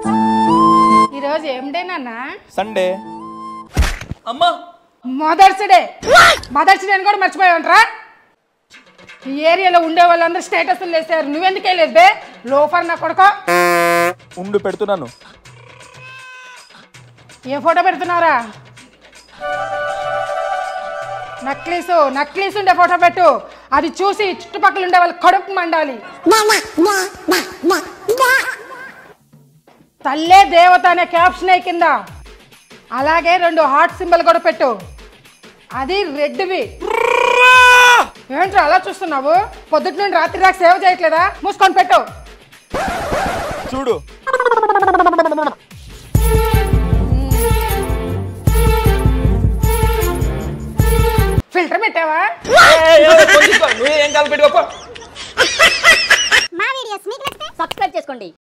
ఈరోజు ఏం డే నాన్న సండే అమ్మా మదర్స్ డే మదర్స్ డే అని కూడా మర్చిపోయావంట్రా ఈ ఏరియాలో ఉండే వాళ్ళందరూ స్టేటస్లు వేసారు నువ్వెందుకు వెళ్ళలేదు బే లోఫర్ నా కొడుకో ఉండు పెడుతున్నాను ఏ ఫోటో పెడుతున్నారా నక్లీసు నక్లీస్ ఉండే ఫోటో పెట్టు అది చూసి చుట్టుపక్కల ఉండే వాళ్ళు కడుపు మండాలి తల్లే దేవత అనే క్యాప్షన్ అయి కింద అలాగే రెండు హార్ట్ సింబల్ కూడా పెట్టు అది రెడ్వి ఏంట్రా అలా చూస్తున్నావు పొద్దుటి నుండి రాత్రి దాకా సేవ చేయట్లేదా మూసుకొని పెట్టు చూడు ఫిల్టర్ పెట్టావా నువ్వు ఏం కాలు పెట్టుకోపో మా వీడియోస్ మీకు నచ్చితే సబ్స్క్రైబ్ చేసుకోండి